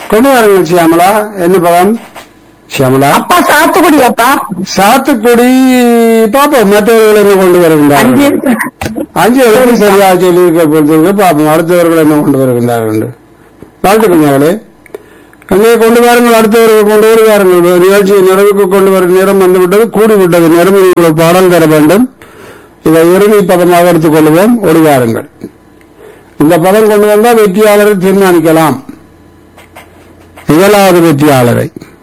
கொண்டு வாருங்கள் சியாமலா என்ன பதம் சியாமலா அப்பா சாத்துக்குடி அப்பா சாத்துக்குடி பாப்போம் மற்றவர்கள் என்ன கொண்டு அஞ்சு வருகின்றார்கள் அஞ்சு எழுத்து சரியா சொல்லியிருக்க பொறுத்தவரை பாப்போம் அடுத்தவர்கள் என்ன கொண்டு வருகின்றார்கள் வாழ்த்துக்கள் மகளே அங்கே கொண்டு வாருங்கள் அடுத்தவர்கள் கொண்டு வருவார்கள் நிகழ்ச்சியை நிறைவுக்கு கொண்டு வரும் நேரம் வந்துவிட்டது கூடிவிட்டது நேரம் உங்களுக்கு பாடம் தர வேண்டும் இதை இறுதி பதமாக எடுத்துக் கொள்வோம் ஓடி வாருங்கள் இந்த பதம் கொண்டு வந்தால் வெற்றியாளரை தீர்மானிக்கலாம் முதலாவது வெற்றியாளரை